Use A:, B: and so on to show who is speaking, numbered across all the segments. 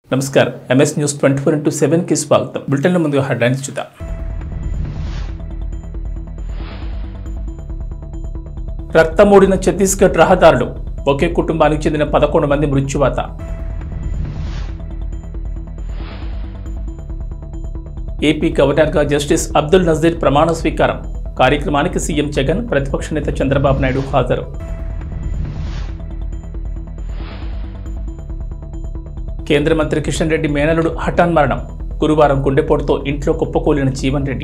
A: నమస్కారం MS news twenty four into సెవెన్కి స్వాగతం బులెటిన్ల ముందుగా హెడ్లైన్స్ చూద్దాం రక్తమూడిన ఛత్తీస్గఢ్ రహదారులు ఒకే కుటుంబానికి చెందిన పదకొండు మంది మృత్యువాత ఏపీ గవర్నర్గా జస్టిస్ అబ్దుల్ నజీర్ ప్రమాణ స్వీకారం కార్యక్రమానికి సీఎం జగన్ ప్రతిపక్ష నేత చంద్రబాబు నాయుడు హాజరు కేంద్ర మంత్రి కిషన్ రెడ్డి మేనలుడు హఠాన్ మరణం గురువారం గుండెపోటుతో ఇంట్లో కుప్పకూలిన జీవన్ రెడ్డి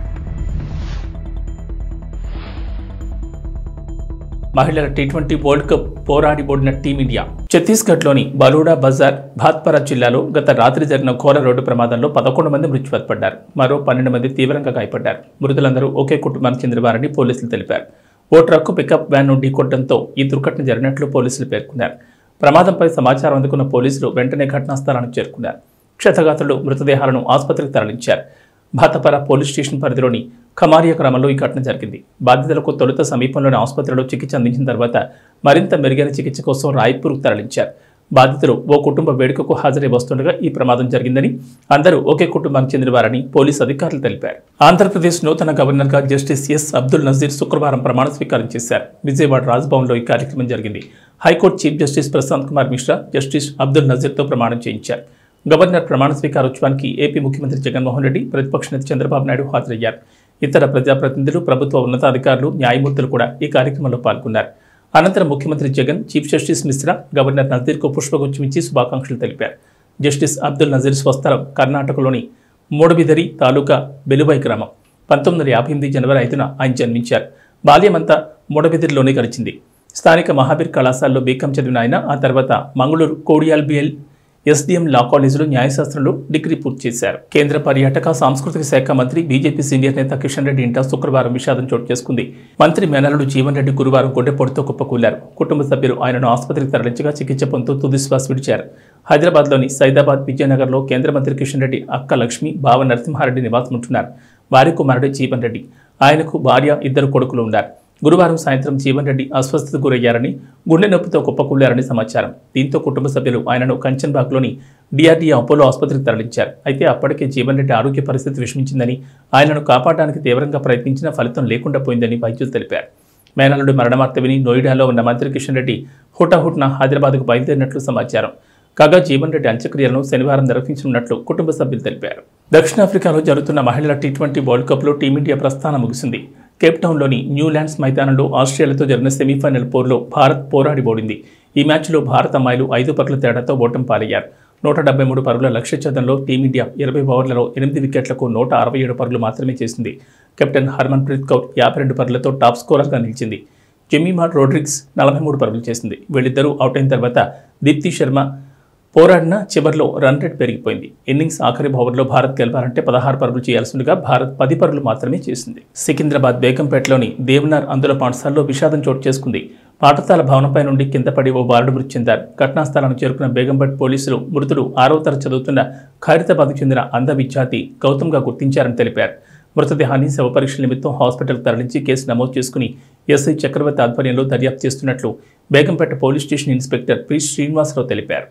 A: మహిళల టీ ట్వంటీ వరల్డ్ కప్ పోరాడి ఓడిన టీమిండియా ఛత్తీస్గఢ్లోని బలూడా బజార్ భాత్పరా జిల్లాలో గత రాత్రి జరిగిన ఘోర రోడ్డు ప్రమాదంలో పదకొండు మంది మృత్యువత్పడ్డారు మరో పన్నెండు మంది తీవ్రంగా గాయపడ్డారు మృతులందరూ ఒకే కుటుంబానికి చెందినవారని పోలీసులు తెలిపారు ఓ ట్రక్కు పికప్ వ్యాన్ నుండి కొట్టడంతో ఈ దుర్ఘటన జరిగినట్లు పోలీసులు పేర్కొన్నారు ప్రమాదంపై సమాచారం అందుకున్న పోలీసులు వెంటనే ఘటనా స్థలానికి చేరుకున్నారు క్షతగాతులు మృతదేహాలను ఆసుపత్రికి తరలించారు భాతపర పోలీస్ స్టేషన్ పరిధిలోని ఖమారియా గ్రామంలో ఈ ఘటన జరిగింది బాధితులకు తొలుత సమీపంలోని ఆసుపత్రిలో చికిత్స అందించిన తర్వాత మరింత మెరుగైన చికిత్స కోసం రాయ్పూర్కు తరలించారు బాధితులు ఓ కుటుంబ వేడుకకు హాజరై వస్తుండగా ఈ ప్రమాదం జరిగిందని అందరూ ఒకే కుటుంబానికి చెందినవారని పోలీసు అధికారులు తెలిపారు ఆంధ్రప్రదేశ్ నూతన గవర్నర్గా జస్టిస్ ఎస్ అబ్దుల్ నజీర్ శుక్రవారం ప్రమాణ స్వీకారం చేశారు విజయవాడ రాజ్భవన్లో ఈ కార్యక్రమం జరిగింది high court chief justice Prashant Kumar Mishra justice Abdul నజీర్తో ప్రమాణం చేయించారు గవర్నర్ ప్రమాణ స్వీకారోత్సవానికి ఏపీ ముఖ్యమంత్రి జగన్మోహన్ రెడ్డి ప్రతిపక్ష నేత చంద్రబాబు నాయుడు హాజరయ్యారు ఇతర ప్రజాప్రతినిధులు ప్రభుత్వ ఉన్నతాధికారులు న్యాయమూర్తులు కూడా ఈ కార్యక్రమంలో పాల్గొన్నారు అనంతరం ముఖ్యమంత్రి Jagan chief justice Mishra governor నజీర్కు పుష్పగుచ్చం ఇచ్చి శుభాకాంక్షలు తెలిపారు జస్టిస్ అబ్దుల్ నజీర్ స్వస్థలం కర్ణాటకలోని మూడబిదరి తాలూకా బెలుబై గ్రామం పంతొమ్మిది వందల యాభై ఎనిమిది జనవరి ఐదున ఆయన జన్మించారు బాల్యమంతా మూడబిదిరిలోనే గడిచింది స్థానిక మహాబీర్ కళాశాలలో బీకాం చదివిన ఆయన ఆ తర్వాత మంగళూరు కోడియాల్బిఎల్ ఎస్డిఎం లా కాలేజీలో న్యాయశాస్త్రంలో డిగ్రీ పూర్తి చేశారు కేంద్ర పర్యాటక సాంస్కృతిక శాఖ మంత్రి బీజేపీ సీనియర్ నేత కిషన్ రెడ్డి ఇంట శుక్రవారం విషాదం చోటు చేసుకుంది మంత్రి మేనలుడు జీవన్ రెడ్డి గురువారం గుండెపోటుతో కుప్పకూలారు కుటుంబ సభ్యులు ఆయనను ఆసుపత్రికి తరలించగా చికిత్స పొందుతూ తుదిశ్వాస విడిచారు హైదరాబాద్లోని సైదాబాద్ విజయనగర్లో కేంద్ర మంత్రి కిషన్ రెడ్డి అక్క లక్ష్మి బావ నరసింహారెడ్డి నివాసం ఉంటున్నారు వారి కుమారుడు జీవన్ రెడ్డి ఆయనకు భార్య ఇద్దరు కొడుకులు ఉన్నారు గురువారం సాయంత్రం జీవన్ రెడ్డి అస్వస్థతకు గురయ్యారని గుండె నొప్పితో కుప్పకూలారని సమాచారం దీంతో కుటుంబ సభ్యులు ఆయనను కంచన్బాగ్లోని డిఆర్డీఏ అపోలో ఆసుపత్రికి తరలించారు అయితే అప్పటికే జీవన్ రెడ్డి ఆరోగ్య పరిస్థితి విషమించిందని ఆయనను కాపాడడానికి తీవ్రంగా ప్రయత్నించిన ఫలితం లేకుండా పోయిందని వైద్యులు తెలిపారు మేనల్లుడి మరణవార్త విని నోయిడాలో ఉన్న మంత్రి కిషన్ రెడ్డి హుటాహుట్న హైదరాబాద్కు బయలుదేరినట్లు సమాచారం కాగా జీవన్ రెడ్డి అంత్యక్రియలను శనివారం నిర్వహించనున్నట్లు కుటుంబ సభ్యులు తెలిపారు దక్షిణాఫ్రికాలో జరుగుతున్న మహిళల టీ ట్వంటీ వరల్డ్ కప్లో టీమిండియా ప్రస్థానం ముగిసింది కేప్టౌన్లోని న్యూల్యాండ్స్ మైదానంలో ఆస్ట్రేలియాతో జరిగిన సెమీఫైనల్ పోర్లో భారత్ పోరాడి ఓడింది ఈ మ్యాచ్లో భారత్ అమ్మాయిలు ఐదు పరుల తేడాతో ఓటం పాలయ్యారు నూట డెబ్బై మూడు పరుగుల లక్ష్య ఛేదంలో టీమిండియా ఇరవై ఓవర్లలో ఎనిమిది వికెట్లకు నూట అరవై ఏడు పరుగులు మాత్రమే చేసింది కెప్టెన్ హర్మన్ ప్రీత్ కౌర్ యాభై రెండు పరుగులతో టాప్ స్కోరర్గా నిలిచింది జెమీమా రోడ్రిగ్స్ నలభై మూడు పరుగులు చేసింది వీళ్ళిద్దరూ అవుట్ అయిన తర్వాత దీప్తి శర్మ పోరాడిన చివరిలో రన్ రేట్ పెరిగిపోయింది ఇన్నింగ్స్ ఆఖరి ఓవర్లో భారత్ గెలవాలంటే పదహారు పరుగులు చేయాల్సిందిగా భారత్ పది పరుగులు మాత్రమే చేసింది సికింద్రాబాద్ బేగంపేటలోని దేవనార్ అందుల పాఠశాలలో విషాదం చోటు చేసుకుంది పాఠశాల భవనంపై నుండి కింద పడి ఓ బాలుడు మృతి చెందారు ఘటనా స్థలానికి చేరుకున్న బేగంపేట పోలీసులు మృతుడు ఆరవ తరగతి చదువుతున్న ఖైరతాబాద్కు చెందిన అంధ విద్యార్థి గౌతమ్గా గుర్తించారని తెలిపారు మృతదేహాన్ని శవ పరీక్షల నిమిత్తం హాస్పిటల్కి తరలించి కేసు నమోదు చేసుకుని ఎస్ఐ చక్రవర్తి ఆధ్వర్యంలో దర్యాప్తు చేస్తున్నట్లు Begumpet police station inspector P Srinivasarao తెలిపారు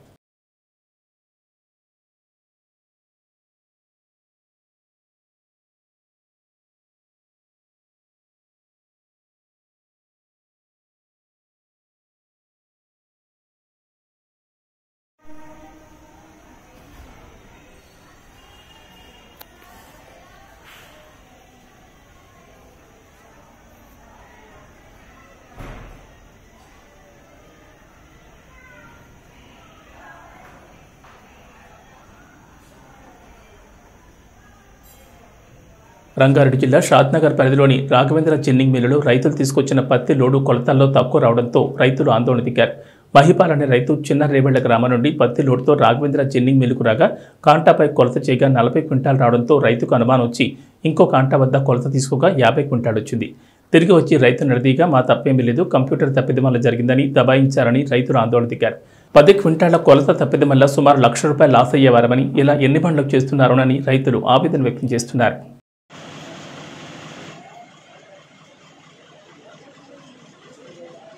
A: రంగారెడ్డి జిల్లా షాద్నగర్ పరిధిలోని రాఘవేంద్ర జిన్నింగ్ మిల్లులో రైతులు తీసుకొచ్చిన పత్తి లోడు కొలతల్లో తక్కువ రావడంతో రైతులు ఆందోళన దిగారు మహిపాల్ అనే రైతు చిన్న రేవెళ్ల గ్రామం నుండి పత్తి లోడుతో రాఘవేంద్ర జిన్నింగ్ మిల్లుకు రాగా కాంటాపై కొలత చేయగా నలభై క్వింటాల్ రావడంతో రైతుకు అనుమానం వచ్చి ఇంకో కాంటా వద్ద కొలత తీసుకోగా యాభై క్వింటాల్ వచ్చింది తిరిగి వచ్చి రైతు నడిదిగా మా తప్పేమీ లేదు కంప్యూటర్ తప్పిదం వల్ల జరిగిందని దబాయించారని రైతులు ఆందోళన దిగారు పది క్వింటాళ్ల కొలత తప్పిదం వల్ల సుమారు లక్ష రూపాయలు లాస్ అయ్యేవారమని ఇలా ఎన్ని బండ్లకు చేస్తున్నారోనని రైతులు ఆవేదన వ్యక్తం చేస్తున్నారు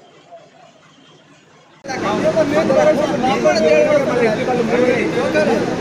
B: మాట్లాడలేదు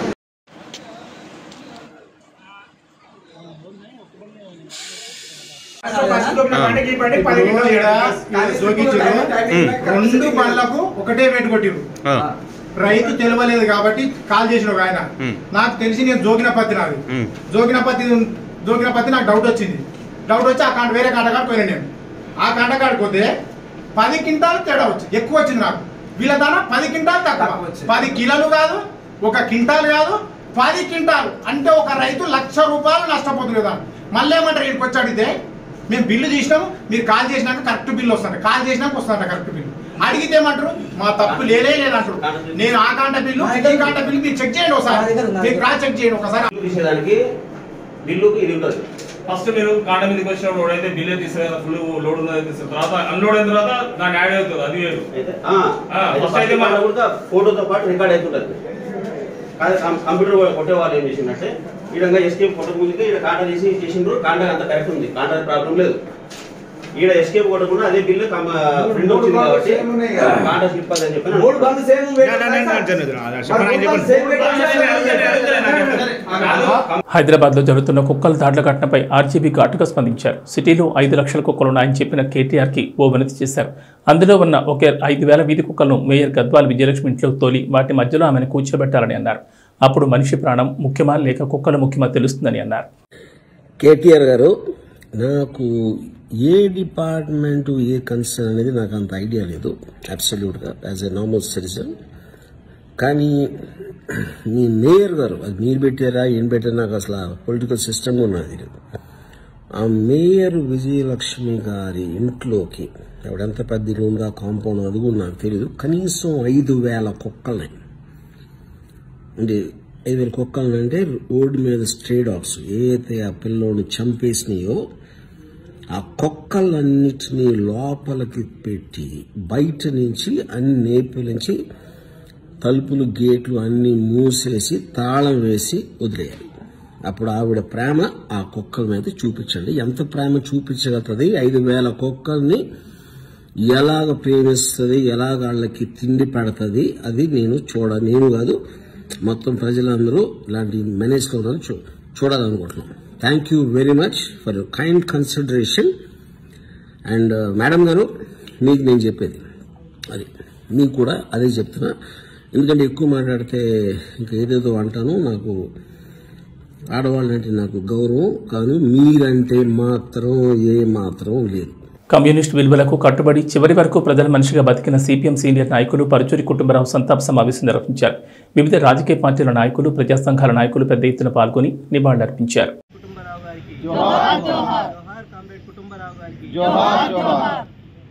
B: రెండు బండ్లకు ఒకటే వెంట కొట్టిరు
C: ఆ,
B: రైతు తెలియలేదు కాబట్టి కాల్ చేసిన ఒక ఆయన
C: ఉమ్.
B: నాకు తెలిసి నేను జోగిన పత్తి నాది
C: ఉమ్.
B: జోగిన పత్తి జోగిన పత్తి నాకు డౌట్ వచ్చింది డౌట్ వచ్చి ఆ కాంట వేరే కాంటకాడికి పోయినా నేను ఆ కాంటకాడికి పోతే పది క్వింటాలు తేడా వచ్చింది ఎక్కువ వచ్చింది నాకు వీళ్ళ దాన పది క్వింటాలు తక్కువ పది కిలోలు కాదు ఒక క్వింటాల్ కాదు పది క్వింటాలు అంటే ఒక రైతు లక్ష రూపాయలు నష్టపోతుంది కదా మళ్ళీ ఏమంటారు ఇక్కడికి వచ్చి అడిగితే మేము బిల్లు తీసినాము మీరు కాల్ చేసినాక కరెక్ట్ బిల్లు వస్తుంది కాల్ చేసినాక వస్తుందంట కరెక్ట్ బిల్లు అడిగితే ఏమంటారు మా తప్పు లేనే లేదంటారు నేను ఆ కాంట బిల్లు ఈ కాంట బిల్లు మీరు చెక్ చేయండి ఒకసారి మీరు క్రాస్ చెక్ చేయండి ఒకసారి
D: బిల్లు తీసేదానికి బిల్లుకి ఇది ఉంటుంది
E: ఫస్ట్ మీరు కాండ మీదకి వచ్చినప్పుడు ఎవడైతే బిల్లు తీస్తారు కదా ఫుల్ లోడ్ ఉన్నది తీస్తారు తర్వాత అన్లోడ్ అయిన తర్వాత దాన్ని యాడ్ అవుతుంది అది వేరు
D: అయితే
E: ఆ,
D: అయితే
E: ఫస్ట్
D: ఫస్ట్
E: అయితే
D: కాండ
E: మనం-
D: కూడా ఫోటోతో పాటు రికార్డ్ అవుతుంటుంది కానీ కం- కంప్యూటర్ వాళ్ళు కొట్టే వాళ్ళు ఏం చేసిందంటే ఈ విధంగా ఎస్కేప్ కొట్టక ముందుకే ఇక్కడ కాంట తీసి చేసిండ్రు కాంట అంత కరెక్ట్ ఉంది కాంట ప్రాబ్లం లేదు ఈడ ఎస్కేప్ కొట్టకుండా అదే బిల్లు ప్రింట్ వచ్చింది కాబట్టి కాంట స్లిప్ అని చెప్పి
F: మూడు బండ్లు సేమ్
A: హైదరాబాద్ లో జరుగుతున్న కుక్కల దాడుల ఘటనపై ఆర్జీబీ ఘాటుగా స్పందించారు సిటీలో ఐదు లక్షల కుక్కలున్నాయని చెప్పిన కేటీఆర్ కి ఓ వినతి చేశారు అందులో ఉన్న ఒకే ఐదు వేల వీధి కుక్కలను మేయర్ గద్వాల్ విజయలక్ష్మి ఇంట్లో తోలి వాటి మధ్యలో ఆమెను కూర్చోబెట్టాలని అన్నారు అప్పుడు మనిషి ప్రాణం ముఖ్యమా లేక కుక్కలు ముఖ్యమా తెలుస్తుందని అన్నారు
G: కేటీఆర్ గారు నాకు ఏ డిపార్ట్మెంట్ ఏ కన్సర్న్ అనేది నాకు అంత ఐడియా లేదు అబ్సల్యూట్గా యాజ్ ఎ నార్మల్ సిటిజన్ కానీ మీ మేయర్ గారు అది మీరు పెట్టారా ఏం పెట్టారా నాకు అసలు పొలిటికల్ సిస్టమ్ ఉన్నది ఆ మేయర్ విజయలక్ష్మి గారి ఇంట్లోకి ఎవడెంత పెద్ద ఇల్లు ఉందో ఆ కాంపౌండ్ అది కూడా నాకు తెలియదు కనీసం ఐదు వేల కుక్కల్ని అంటే ఐదు వేల కుక్కలను అంటే రోడ్డు మీద స్ట్రే డాగ్స్ ఏదైతే ఆ పిల్లోని చంపేసినాయో ఆ కుక్కలన్నిటినీ లోపలికి పెట్టి బయట నుంచి అన్ని నేపిలించి తలుపులు గేట్లు అన్ని మూసేసి తాళం వేసి వదిలేయాలి అప్పుడు ఆవిడ ప్రేమ ఆ కుక్కల మీద చూపించండి ఎంత ప్రేమ చూపించగలుగుతుంది ఐదు వేల కుక్కల్ని ఎలాగ ప్రేమిస్తుంది ఎలాగ వాళ్ళకి తిండి పెడుతుంది అది నేను చూడ నేను కాదు మొత్తం ప్రజలందరూ ఇలాంటి మేనేజ్ కావాలని చూ చూడాలనుకుంటున్నాను thank you very much for your kind consideration and madam గారు మీకు నేను చెప్పేది అది మీకు కూడా అదే చెప్తున్నా ఎందుకంటే ఎక్కువ మాట్లాడితే ఇంకా ఏదేదో అంటాను నాకు ఆడవాళ్ళంటే నాకు గౌరవం కానీ మీరంటే మాత్రం ఏ మాత్రం లేదు
A: కమ్యూనిస్ట్ విలువలకు కట్టుబడి చివరి వరకు ప్రజల మనిషిగా బతికిన సిపిఎం సీనియర్ నాయకులు పరుచూరి కుటుంబరావు సంతాప సమావేశం నిర్వహించారు వివిధ రాజకీయ పార్టీల నాయకులు ప్రజా సంఘాల నాయకులు పెద్ద ఎత్తున పాల్గొని నివాళులర్పించారు
F: కుటుంబరావు గారికి జోహార్ జోహార్ జోహార్ కామ్రేడ్ కుటుంబరావు గారికి జోహార్ జోహార్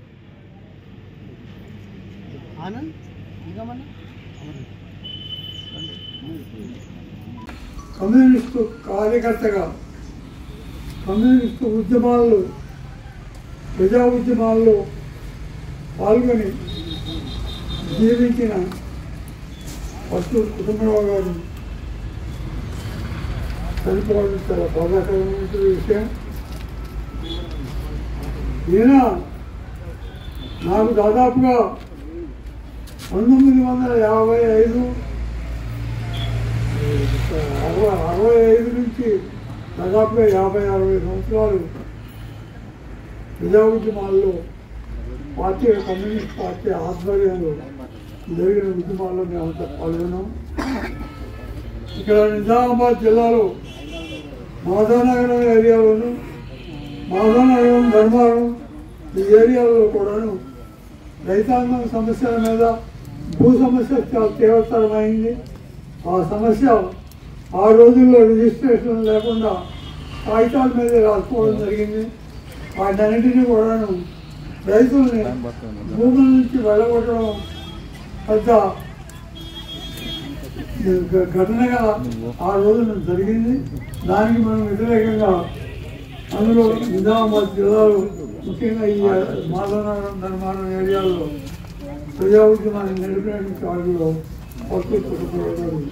F: ఆనంద్ ఇంకమన్నా
H: కమ్యూనిస్టు కార్యకర్తగా కమ్యూనిస్టు ఉద్యమాల్లో ప్రజా ఉద్యమాల్లో పాల్గొని జీవించిన ఫస్ట్ కుటుంబరావు గారు చనిపోవడం చాలా బాధాకరమైన విషయం ఈయన నాకు దాదాపుగా పంతొమ్మిది వందల యాభై ఐదు అరవై అరవై ఐదు నుంచి దాదాపుగా యాభై అరవై సంవత్సరాలు ప్రజా ఉద్యమాల్లో పార్టీ కమ్యూనిస్ట్ పార్టీ ఆధ్వర్యంలో జరిగిన ఉద్యమాల్లో మేమంతా పాల్గొన్నాం ఇక్కడ నిజామాబాద్ జిల్లాలో మాధవనగరం ఏరియాలోను మాధవనగరం ధర్మారం ఈ ఏరియాలో కూడాను రైతాంగం సమస్యల మీద భూ సమస్య చాలా తీవ్రతరమైంది ఆ సమస్య ఆ రోజుల్లో రిజిస్ట్రేషన్ లేకుండా కాగితాల మీద రాసుకోవడం జరిగింది వాటన్నిటినీ కూడాను రైతుల్ని భూముల నుంచి వెళ్ళగొట్టడం పెద్ద గ- ఘటనగా ఆ రోజున జరిగింది దానికి మనం వ్యతిరేకంగా అందులో నిజామాబాద్ జిల్లాలో ముఖ్యంగా ఈ మాధవనగరం ధర్మారం ఏరియాలో ప్రజా ఉద్యమాన్ని నడిపడానికి వాటిలో పట్టు కుటుంబాలు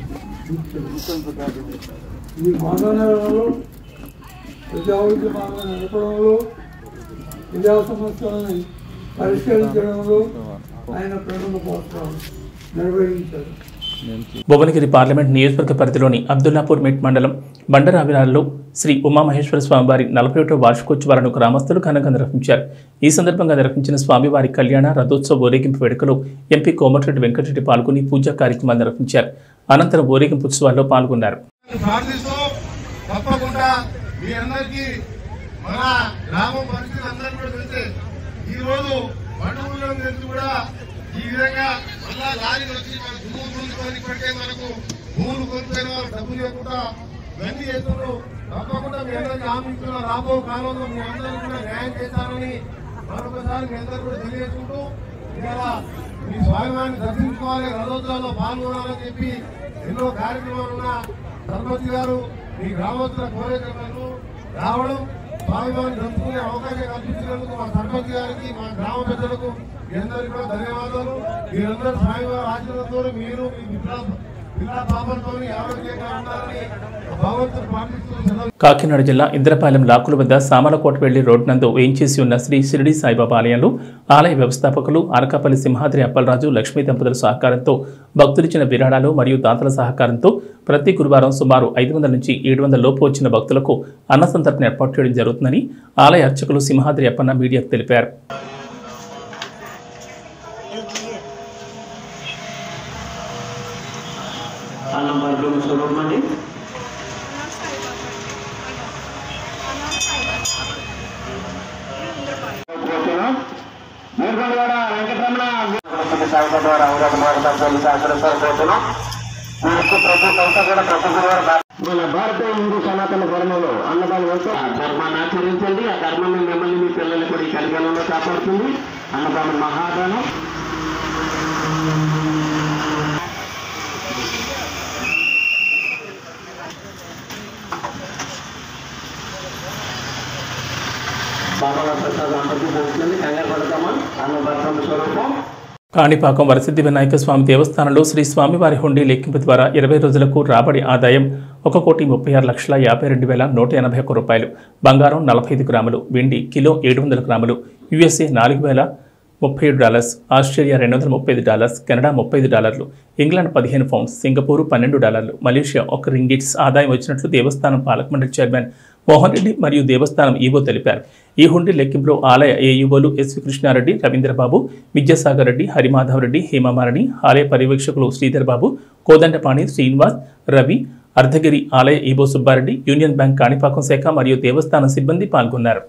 H: ఈ మాధవనగరంలో ప్రజా ఉద్యమాలను నడపడంలో ప్రజా సమస్యలను పరిష్కరించడంలో ఆయన ప్రథమ పాత్ర నిర్వహించారు
A: భువనగిరి పార్లమెంట్ నియోజకవర్గ పరిధిలోని అబ్దుల్లాపూర్ మెట్ మండలం బండరావిరాల్లో శ్రీ ఉమామహేశ్వర స్వామివారి నలభై ఒకటో వార్షికోత్సవాలను గ్రామస్తులు ఘనంగా నిర్వహించారు ఈ సందర్భంగా నిర్వహించిన స్వామివారి కళ్యాణ రథోత్సవ ఊరేగింపు వేడుకలో ఎంపీ కోమటిరెడ్డి వెంకటరెడ్డి పాల్గొని పూజా కార్యక్రమాలు నిర్వహించారు అనంతరం ఊరేగింపు ఉత్సవాల్లో పాల్గొన్నారు
B: ప్రార్థిస్తూ తప్పకుండా మీ అందరికీ మన గ్రామం పరిస్థితి అందరికీ కూడా తెలిసే ఈ రోజు మండలంలో నుంచి కూడా ఈ విధంగా మళ్ళా లారీలు వచ్చి మన భూములు గుంజుకొని ఇప్పటికే మనకు భూములు కోల్పోయిన వాళ్ళు డబ్బులు లేకుండా ఇవన్నీ చేస్తున్నారు తప్పకుండా మీ అందరికీ హామీస్తున్న రాబో కాలంలో మీ అందరూ కూడా న్యాయం చేస్తారని మరొకసారి మీ అందరూ కూడా తెలియజేసుకుంటూ ఇవాళ మీ స్వామివారిని దర్శించుకోవాలి రథోత్సవాల్లో పాల్గొనాలని చెప్పి ఎన్నో కార్యక్రమాలు ఉన్న సర్పంచ్ గారు మీ గ్రామస్తుల కోరికలను రావడం స్వామివారిని జరుపుకునే అవకాశం కల్పించినందుకు మా సర్పంచ్ గారికి మా గ్రామ పెద్దలకు మీ అందరికీ కూడా ధన్యవాదాలు మీరందరూ స్వామివారి ఆశీర్వాదంతో మీరు మీ పిల్లల పిల్లల పాపలతో ఆరోగ్యంగా ఉండాలని భగవంతుడు ప్రార్థిస్తూ సెలవు
A: కాకినాడ జిల్లా ఇంద్రపాలెం లాకుల వద్ద సామలకోట వెళ్లి రోడ్ నందు వేయించేసి ఉన్న శ్రీ షిరిడి సాయిబాబా ఆలయంలో ఆలయ వ్యవస్థాపకులు అనకాపల్లి సింహాద్రి అప్పలరాజు లక్ష్మీ దంపతుల సహకారంతో భక్తులిచ్చిన విరాళాలు మరియు దాతల సహకారంతో ప్రతి గురువారం సుమారు ఐదు వందల నుంచి ఏడు వందల లోపు వచ్చిన భక్తులకు అన్న సంతర్పణ ఏర్పాటు చేయడం జరుగుతుందని ఆలయ అర్చకులు సింహాద్రి అప్పన్న మీడియాకు తెలిపారు
D: అన్నం పంటలు ముసలి మన భారతీయ హిందూ సనాతన ధర్మంలో అన్నదానం అంటే ఆ ధర్మాన్ని ఆచరించండి ఆ ధర్మాన్ని మిమ్మల్ని మీ పిల్లల్ని కూడా ఈ కలికాలంలో కాపాడుతుంది అన్నదానం మహాదానం బాబా ప్రసాద్ అందరికీ పోతుంది కంగారు పడతామా అన్నదానం స్వరూపం
A: కాణిపాకం వరసిద్ధి వినాయక స్వామి దేవస్థానంలో శ్రీ స్వామివారి హుండీ లెక్కింపు ద్వారా ఇరవై రోజులకు రాబడి ఆదాయం ఒక కోటి ముప్పై ఆరు లక్షల యాభై రెండు వేల నూట ఎనభై ఒక్క రూపాయలు బంగారం నలభై ఐదు గ్రాములు వెండి కిలో ఏడు వందల గ్రాములు యుఎస్ఏ నాలుగు వేల ముప్పై ఏడు డాలర్స్ ఆస్ట్రేలియా రెండు వందల ముప్పై ఐదు డాలర్స్ కెనడా ముప్పై ఐదు డాలర్లు ఇంగ్లాండ్ పదిహేను పౌండ్స్ సింగపూర్ పన్నెండు డాలర్లు మలేషియా ఒక రింగిట్స్ ఆదాయం వచ్చినట్లు దేవస్థానం పాలక మండలి చైర్మన్ మోహన్ రెడ్డి మరియు దేవస్థానం ఈవో తెలిపారు ఈ హుండీ లెక్కింపులో ఆలయ ఏఈఓలు ఎస్వి కృష్ణారెడ్డి రవీంద్రబాబు విద్యాసాగర్ రెడ్డి హరిమాధవ్ రెడ్డి హేమమారణి ఆలయ పర్యవేక్షకులు శ్రీధర్ బాబు కోదండపాణి శ్రీనివాస్ రవి అర్ధగిరి ఆలయ ఈబో సుబ్బారెడ్డి యూనియన్ బ్యాంక్ కాణిపాకం శాఖ మరియు దేవస్థానం సిబ్బంది పాల్గొన్నారు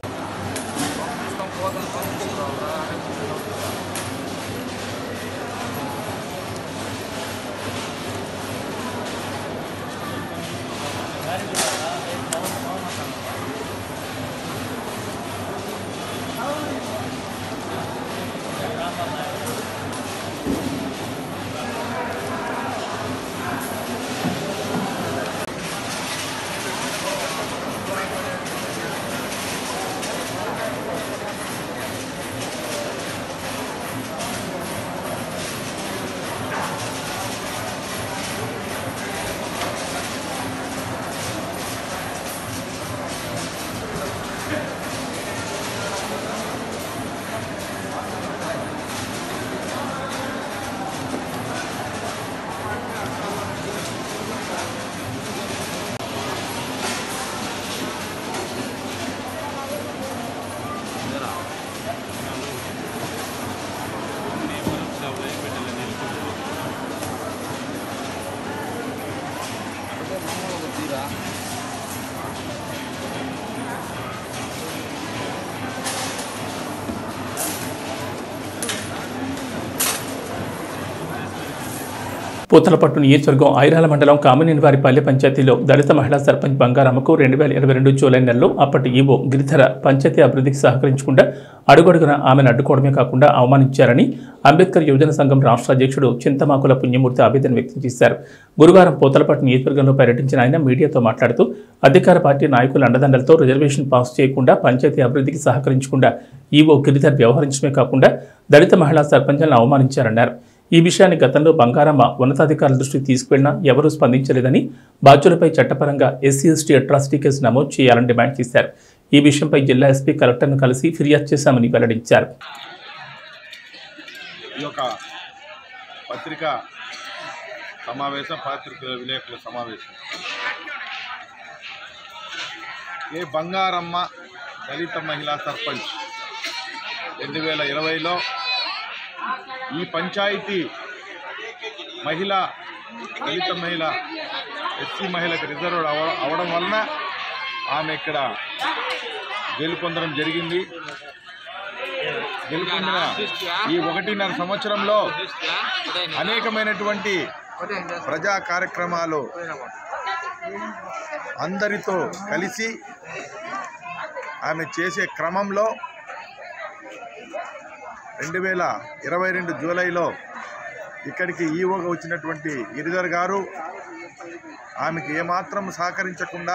A: పూతలపట్టు నియోజకవర్గం ఐరాల మండలం కామినేనివారిపల్లి పంచాయతీలో దళిత మహిళా సర్పంచ్ బంగారమ్మకు రెండు వేల ఇరవై రెండు జూలై నెలలో అప్పటి ఈవో గిరిధర పంచాయతీ అభివృద్ధికి సహకరించకుండా అడుగడుగున ఆమెను అడ్డుకోవడమే కాకుండా అవమానించారని అంబేద్కర్ యువజన సంఘం రాష్ట్ర అధ్యక్షుడు చింతమాకుల పుణ్యమూర్తి ఆవేదన వ్యక్తం చేశారు గురువారం పూతలపట్టు నియోజకవర్గంలో పర్యటించిన ఆయన మీడియాతో మాట్లాడుతూ అధికార పార్టీ నాయకుల అండదండలతో రిజర్వేషన్ పాస్ చేయకుండా పంచాయతీ అభివృద్ధికి సహకరించకుండా ఈవో గిరిధర్ వ్యవహరించడమే కాకుండా దళిత మహిళా సర్పంచ్లను అవమానించారన్నారు ఈ విషయాన్ని గతంలో బంగారమ్మ ఉన్నతాధికారుల దృష్టికి తీసుకువెళ్లినా ఎవరూ స్పందించలేదని బాధ్యులపై చట్టపరంగా ఎస్సీ ఎస్టీ అట్రాసిటీ కేసు నమోదు చేయాలని డిమాండ్ చేశారు ఈ విషయంపై జిల్లా ఎస్పీ కలెక్టర్ను కలిసి ఫిర్యాదు చేశామని వెల్లడించారు
C: ఈ యొక్క పత్రిక సమావేశం పాత్రికేయుల విలేకరుల సమావేశం ఏ బంగారమ్మ దళిత మహిళా సర్పంచ్ రెండు వేల ఇరవైలో ఈ పంచాయతీ మహిళ దళిత మహిళ ఎస్సీ మహిళకు రిజర్వ్ అవ అవడం వలన ఆమె ఇక్కడ గెలుపొందడం జరిగింది గెలుపొందిన ఈ ఒకటిన్నర సంవత్సరంలో అనేకమైనటువంటి ప్రజా కార్యక్రమాలు అందరితో కలిసి ఆమె చేసే క్రమంలో రెండు వేల ఇరవై రెండు జూలైలో ఇక్కడికి ఈవోగా వచ్చినటువంటి గిరిధర్ గారు ఆమెకి ఏమాత్రం సహకరించకుండా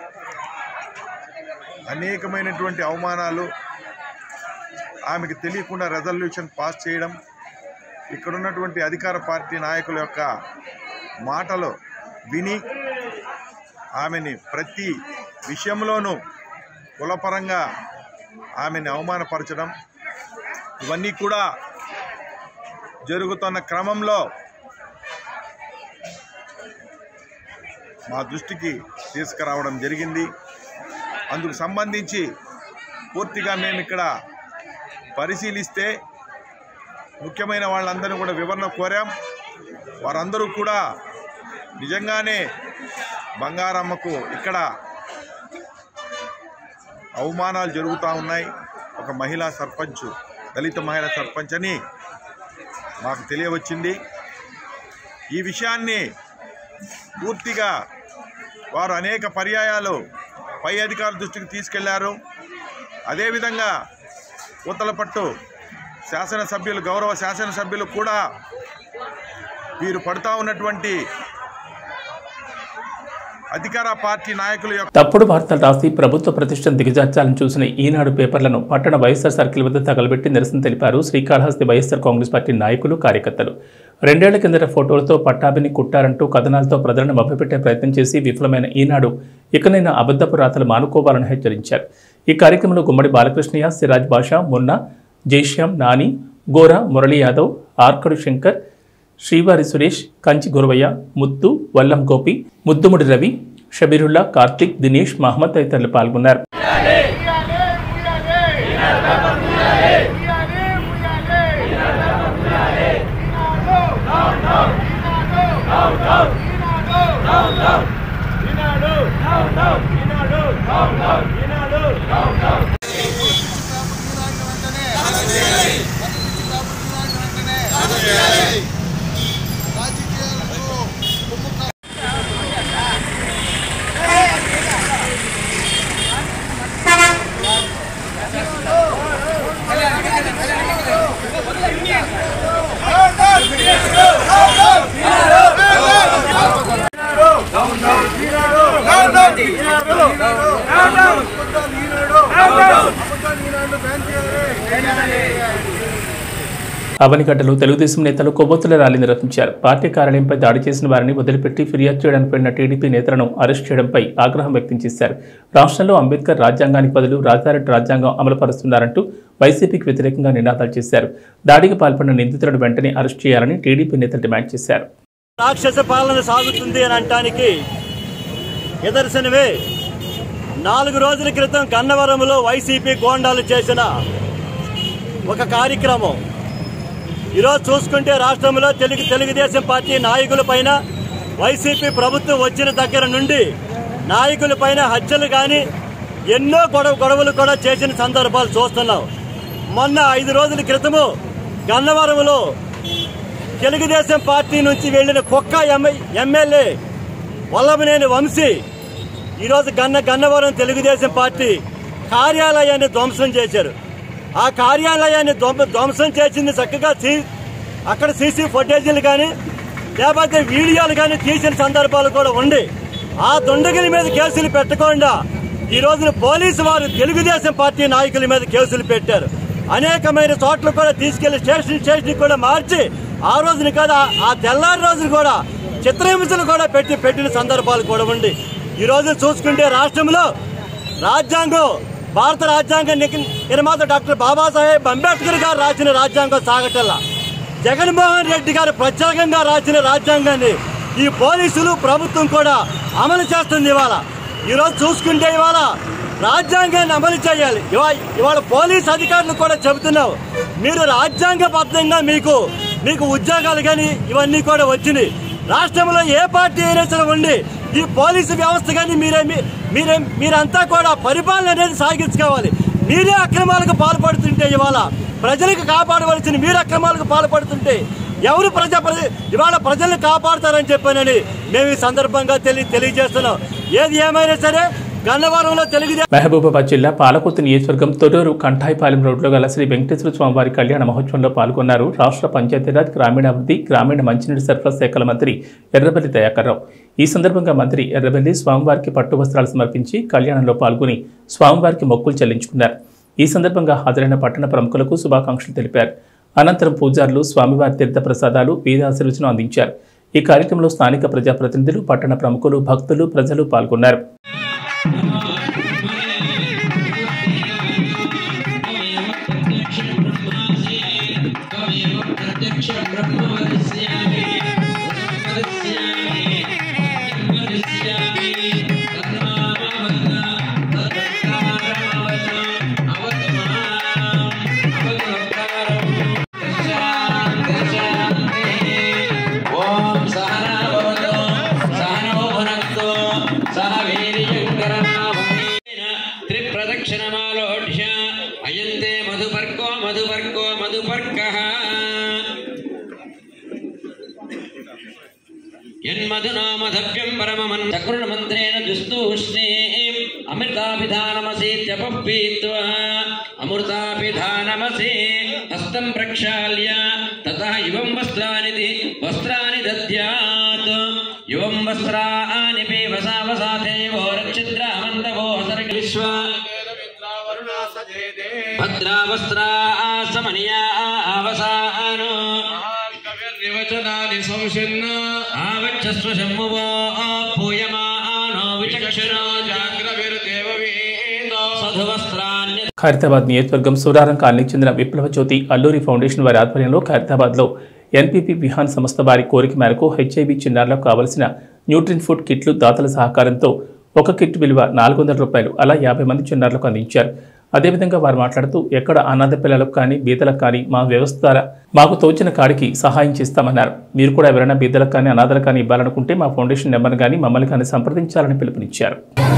C: అనేకమైనటువంటి అవమానాలు ఆమెకి తెలియకుండా రెజల్యూషన్ పాస్ చేయడం ఇక్కడ ఉన్నటువంటి అధికార పార్టీ నాయకుల యొక్క మాటలు విని ఆమెని ప్రతి విషయంలోనూ కులపరంగా ఆమెని అవమానపరచడం ఇవన్నీ కూడా జరుగుతున్న క్రమంలో మా దృష్టికి తీసుకురావడం జరిగింది అందుకు సంబంధించి పూర్తిగా మేము ఇక్కడ పరిశీలిస్తే ముఖ్యమైన వాళ్ళందరినీ కూడా వివరణ కోరాం వారందరూ కూడా నిజంగానే బంగారమ్మకు ఇక్కడ అవమానాలు జరుగుతూ ఉన్నాయి ఒక మహిళా సర్పంచ్ దళిత మహిళా సర్పంచ్ అని మాకు తెలియవచ్చింది ఈ విషయాన్ని పూర్తిగా వారు అనేక పర్యాయాలు పై అధికారుల దృష్టికి తీసుకెళ్లారు అదేవిధంగా ఉత్తలపట్టు శాసనసభ్యులు గౌరవ శాసనసభ్యులు కూడా వీరు పడుతూ ఉన్నటువంటి అధికార పార్టీ నాయకుల యొక్క
A: తప్పుడు వార్తలు రాసి ప్రభుత్వ ప్రతిష్టను దిగజార్చాలని చూసిన ఈనాడు పేపర్లను పట్టణ వైఎస్ఆర్ సర్కిల్ వద్ద తగలబెట్టి నిరసన తెలిపారు శ్రీకాళహస్తి వైఎస్ఆర్ కాంగ్రెస్ పార్టీ నాయకులు కార్యకర్తలు రెండేళ్ల కిందట ఫోటోలతో పట్టాభిని కుట్టారంటూ కథనాలతో ప్రజలను మభ్యపెట్టే ప్రయత్నం చేసి విఫలమైన ఈనాడు ఇకనైనా అబద్ధపు రాతలు మానుకోవాలని హెచ్చరించారు ఈ కార్యక్రమంలో గుమ్మడి బాలకృష్ణయ్య సిరాజ్ బాషా మున్నా జైశ్యామ్ నాని గోరా మురళీ యాదవ్ ఆర్కడు శంకర్ శ్రీవారి సురేష్ కంచి గురవయ్య ముత్తు వల్లం గోపి ముద్దుముడి రవి షబీరుల్లా కార్తిక్ దినేష్ మహమ్మద్ తదితరులు పాల్గొన్నారు అవనిగడ్డలో తెలుగుదేశం నేతలు కొవ్వొత్తుల ర్యాలీ నిర్వహించారు పార్టీ కార్యాలయంపై దాడి చేసిన వారిని వదిలిపెట్టి ఫిర్యాదు చేయడానికి వెళ్లిన టీడీపీ నేతలను అరెస్ట్ చేయడంపై ఆగ్రహం వ్యక్తం చేశారు రాష్ట్రంలో అంబేద్కర్ రాజ్యాంగానికి బదులు రాజారెడ్డి రాజ్యాంగం అమలుపరుస్తున్నారంటూ వైసీపీకి వ్యతిరేకంగా నినాదాలు చేశారు దాడికి పాల్పడిన నిందితులను వెంటనే అరెస్ట్ చేయాలని టీడీపీ నేతలు డిమాండ్ చేశారు
I: రాక్షస పాలన సాగుతుంది అని అనటానికి నిదర్శనమే నాలుగు రోజుల క్రితం గన్నవరంలో వైసీపీ గోండాలు చేసిన ఒక కార్యక్రమం ఈరోజు చూసుకుంటే రాష్ట్రంలో తెలుగు తెలుగుదేశం పార్టీ నాయకుల పైన వైసీపీ ప్రభుత్వం వచ్చిన దగ్గర నుండి నాయకుల పైన హత్యలు కానీ ఎన్నో గొడవ గొడవలు కూడా చేసిన సందర్భాలు చూస్తున్నాం మొన్న ఐదు రోజుల క్రితము గన్నవరంలో తెలుగుదేశం పార్టీ నుంచి వెళ్లిన కుక్క ఎమ్మె- ఎమ్మెల్యే వల్లభనేని వంశీ ఈరోజు గన్న గన్నవరం తెలుగుదేశం పార్టీ కార్యాలయాన్ని ధ్వంసం చేశారు ఆ కార్యాలయాన్ని ధ్వం- ధ్వంసం చేసింది చక్కగా సీ- అక్కడ సీసీ ఫుటేజీలు కానీ లేకపోతే వీడియోలు కానీ తీసిన సందర్భాలు కూడా ఉండి ఆ దుండగిరి మీద కేసులు పెట్టకుండా ఈ రోజున పోలీసు వారు తెలుగుదేశం పార్టీ నాయకుల మీద కేసులు పెట్టారు అనేకమైన చోట్ల కూడా తీసుకెళ్లి స్టేషన్ స్టేషన్ కూడా మార్చి ఆ రోజున కదా ఆ తెల్లారి రోజున కూడా చిత్రహింసలు కూడా పెట్టి పెట్టిన సందర్భాలు కూడా ఉండి ఈ రోజు చూసుకుంటే రాష్ట్రంలో రాజ్యాంగం భారత రాజ్యాంగ నిక- నిర్మాత డాక్టర్ బాబాసాహెబ్ అంబేద్కర్ గారు రాసిన రాజ్యాంగం సాగటల్లా జగన్మోహన్ రెడ్డి గారు ప్రత్యేకంగా రాసిన రాజ్యాంగాన్ని ఈ పోలీసులు ప్రభుత్వం కూడా అమలు చేస్తుంది ఇవాళ ఈరోజు చూసుకుంటే ఇవాళ రాజ్యాంగాన్ని అమలు చేయాలి ఇవా- ఇవాళ పోలీస్ అధికారులు కూడా చెబుతున్నావు మీరు రాజ్యాంగబద్ధంగా మీకు మీకు ఉద్యోగాలు కానీ ఇవన్నీ కూడా వచ్చినాయి రాష్ట్రంలో ఏ పార్టీ అయినా సరే ఉండి ఈ పోలీసు వ్యవస్థ కానీ మీరే మీ- మీరే మీరంతా కూడా పరిపాలన అనేది సాగించుకోవాలి మీరే అక్రమాలకు పాల్పడుతుంటే ఇవాళ ప్రజలకు కాపాడవలసిన మీరు అక్రమాలకు పాల్పడుతుంటే ఎవరు ప్రజా ప్రజ- ఇవాళ ప్రజల్ని కాపాడతారని చెప్పానని మేము ఈ సందర్భంగా తెలియ తెలియజేస్తున్నాం ఏది ఏమైనా సరే గన్నవరంలో తెలుగుదేశం
A: మహబూబాబాద్ జిల్లా పాలకుర్తి నియోజకవర్గం తొడూరు కంఠాయిపాలెం రోడ్లో గల శ్రీ వెంకటేశ్వర స్వామివారి కళ్యాణ మహోత్సవంలో పాల్గొన్నారు రాష్ట్ర పంచాయతీరాజ్ గ్రామీణాభివృద్ధి గ్రామీణ మంచినీటి సరఫరా శాఖల మంత్రి ఎర్రబెల్లి దయాకర్రావు ఈ సందర్భంగా మంత్రి ఎర్రబెల్లి స్వామివారికి పట్టు వస్త్రాలు సమర్పించి కళ్యాణంలో పాల్గొని స్వామివారికి మొక్కులు చెల్లించుకున్నారు ఈ సందర్భంగా హాజరైన పట్టణ ప్రముఖులకు శుభాకాంక్షలు తెలిపారు అనంతరం పూజారులు స్వామివారి తీర్థ ప్రసాదాలు వేదాశీర్వచనం అందించారు ఈ కార్యక్రమంలో స్థానిక ప్రజాప్రతినిధులు పట్టణ ప్రముఖులు భక్తులు ప్రజలు పాల్గొన్నారు
J: ఓం సహనా భవతు సహనో భునక్తు సహ వీర్యంకరమావహేన త్రిప్రదక్షిణమాలోఢ్య అయంతే మధుపర్కో మధుపర్కో మధుపర్కః యన్మధునామధవ్యం పరమమన్ చక్రుర్మంత్రేణ దుస్తూష్ణే అమృతాభిధానమసీత్యపీత్వా అమృతాభిధానమసే హస్తం ప్రక్షాళ్య తతః యువం వస్త్రాని వస్త్రాని దద్యాత్ యువం వస్త్రాని పేవసావసాథేవో రక్షిద్రామంతవో హసర్గ విశ్వ భద్రావస్త్రా సమనియా అవసాను నిర్వచనాన్ని సంశన్న ఆవచ్చస్వ శంభువో పూయమానో విచక్షణో జాగ్రవిర్దేవ సధువస్త్రాన్య
A: ఖైరతాబాద్ నియోజకవర్గం సూరారం కాలనీకి చెందిన విప్లవ జ్యోతి అల్లూరి ఫౌండేషన్ వారి ఆధ్వర్యంలో ఖైరతాబాద్లో ఎన్పీపీ విహాన్ సంస్థ వారి కోరిక మేరకు హెచ్ఐవి చిన్నారులకు కావలసిన న్యూట్రిన్ ఫుడ్ కిట్లు దాతల సహకారంతో ఒక కిట్ విలువ నాలుగు వందల రూపాయలు అలా యాభై మంది చిన్నారులకు అందించారు అదేవిధంగా వారు మాట్లాడుతూ ఎక్కడ అనాథ పిల్లలకు కానీ బీదలకు కానీ మా వ్యవస్థ ద్వారా మాకు తోచిన కాడికి సహాయం చేస్తామన్నారు మీరు కూడా ఎవరైనా బీదలకు కానీ అనాథలకు కానీ ఇవ్వాలనుకుంటే మా ఫౌండేషన్ నెంబర్ కానీ మమ్మల్ని కానీ సంప్రదించాలని పిలుపునిచ్చారు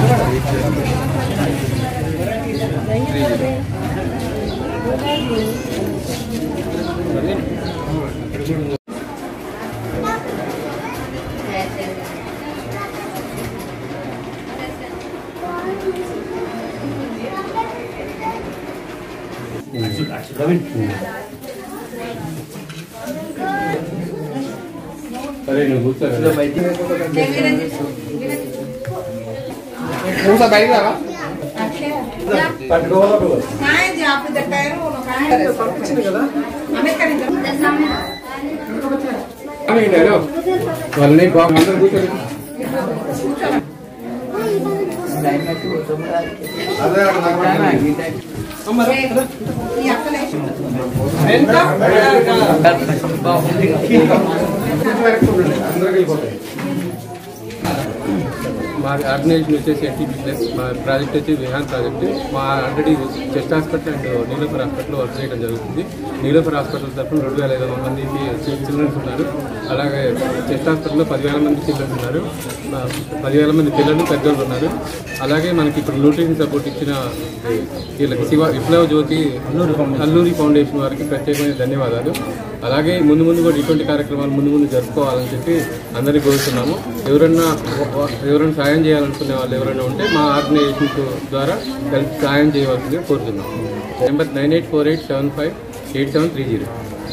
K: మా ఆర్గనైజేషన్ వచ్చేసి ఎన్టీపీ ప్లస్ మా ప్రాజెక్ట్ వచ్చి విహాన్ ప్రాజెక్ట్ మా already chest hospital and Niloufer hospital work చేయడం జరుగుతుంది నీలోఫర్ హాస్పిటల్ తరఫున రెండు వేల ఐదు వందల మందికి చిల్డ్రన్స్ ఉన్నారు అలాగే చెస్ట్ హాస్పిటల్లో పదివేల మంది చిల్డ్రన్స్ ఉన్నారు మా పదివేల మంది పిల్లలు పెద్దోళ్ళు ఉన్నారు అలాగే మనకి ఇప్పుడు న్యూట్రిషన్ సపోర్ట్ ఇచ్చిన వీళ్ళకి శివ విప్లవ జ్యోతి అల్లూరి ఫౌండేషన్ వారికి ప్రత్యేకమైన ధన్యవాదాలు అలాగే ముందు ముందు కూడా ఇటువంటి కార్యక్రమాలు ముందు ముందు జరుపుకోవాలని చెప్పి అందరినీ కోరుతున్నాము ఎవరన్నా ఎవరైనా సాయం చేయాలనుకునే వాళ్ళు ఎవరైనా ఉంటే మా ఆర్గనైజేషన్స్ ద్వారా కలిసి సాయం చేయవలసిందిగా కోరుతున్నాము number nine eight four eight seven five eight seven three zero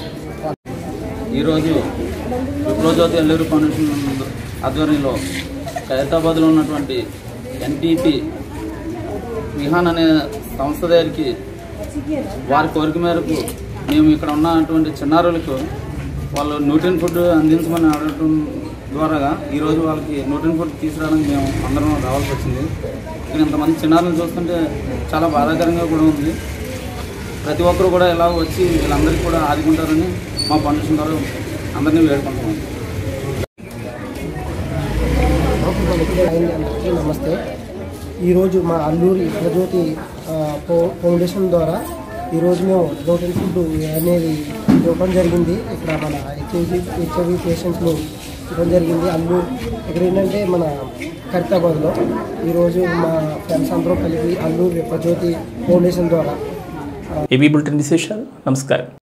L: ఈరోజు విప్లవజ్యోతి అల్లూరి ఫౌండేషన్ ఆధ్వర్యంలో ఖైరతాబాద్లో ఉన్నటువంటి ఎన్టీపీ విహాన్ అనే సంస్థ దగ్గరికి వారి కోరిక మేరకు మేము ఇక్కడ ఉన్నటువంటి చిన్నారులకు వాళ్ళు న్యూట్రిన్ ఫుడ్ అందించమని అడగటం ద్వారా ఈరోజు వాళ్ళకి న్యూట్రిన్ ఫుడ్ తీసుకురావడానికి మేము అందరం రావాల్సి వచ్చింది ఇక్కడ ఇంతమంది చిన్నారులను చూస్తుంటే చాలా బాధాకరంగా కూడా ఉంది ప్రతి ఒక్కరు కూడా ఇలా వచ్చి వీళ్ళందరికీ కూడా ఆదుకుంటారని మా ఫౌండేషన్ ద్వారా అందరినీ వేడుకుంటున్నాం
M: అందరికీ నమస్తే ఈరోజు మా అల్లూరి ప్రజ్యోతి ఆ, ఫౌ- ఫౌండేషన్ ద్వారా ఈరోజు మేము ప్రోటీన్ ఫుడ్ అనేది ఇవ్వడం జరిగింది ఇక్కడ మన హెచ్ఐవి హెచ్ఐవి పేషెంట్లు ఇవ్వడం జరిగింది అల్లు ఇక్కడ ఏంటంటే మన ఖరీతాబాద్లో ఈరోజు మా ఫ్రెండ్స్ అందరూ కలిపి అల్లూరి ప్రజ్యోతి ఫౌండేషన్ ద్వారా
A: ఏబీ బులెటిన్ విశేషాలు నమస్కారం